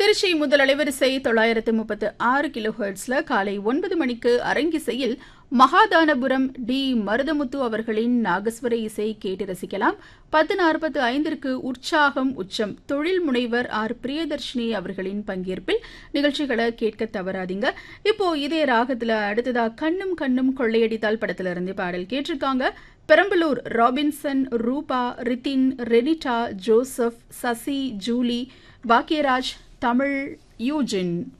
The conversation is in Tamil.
திருச்சி முதல் அலைவரிசை தொள்ளாயிரத்து முப்பத்து ஆறு கிலோ ஹெர்ட்ஸ்ல காலை ஒன்பது மணிக்கு அரங்கிசையில் மகாதானபுரம் டி மருதமுத்து அவர்களின் நாகஸ்வர இசை கேட்டு ரசிக்கலாம் பத்து நாற்பத்து ஐந்திற்கு உற்சாகம் உச்சம் தொழில் முனைவர் ஆர் பிரியதர்ஷினி அவர்களின் பங்கேற்பில் நிகழ்ச்சிகளை கேட்க தவறாதீங்க இப்போ இதே ராகத்துல அடுத்ததா கண்ணும் கண்ணும் கொள்ளையடித்தால் படத்துல இருந்து பாடல் கேட்டிருக்காங்க Perambalur Robinson Rupa Rithin Renita Joseph Sasi Julie Bhagyaraj Tamil Eugene